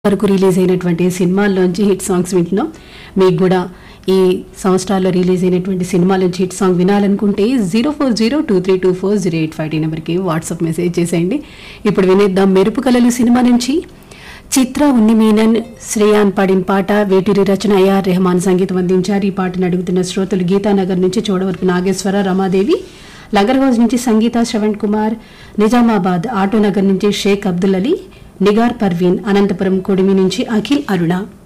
వరకు రిలీజ్ అయినటువంటి సినిమాల్లోంచి hit songs వింటున్నాం మీకు కూడా ఈ సంవత్సరాల్లో రిలీజ్ అయినటువంటి సినిమాలోంచి హిట్ సాంగ్ వినాలనుకుంటే zero four zero two three two four zero eight five T నెంబర్కి వాట్సాప్ మెసేజ్ చేసేయండి ఇప్పుడు వినేద్దాం మెరుపు కలలు సినిమా నుంచి చిత్ర ఉన్ని మీనన్ శ్రేయాన్ పాడిన పాట వేటూరి రచన ఏఆర్ రెహమాన్ సంగీతం అందించారు ఈ పాటను అడుగుతున్న శ్రోతలు గీతానగర్ నుంచి చోడవరపు నాగేశ్వర రమాదేవి లగర్వాజ్ నుంచి సంగీత శ్రవణ్ కుమార్ నిజామాబాద్ ఆటోనగర్ నుంచి షేక్ అబ్దుల్ అలీ నిగార్ పర్వీన్ అనంతపురం కొడిమి నుంచి అఖిల్ అరుణ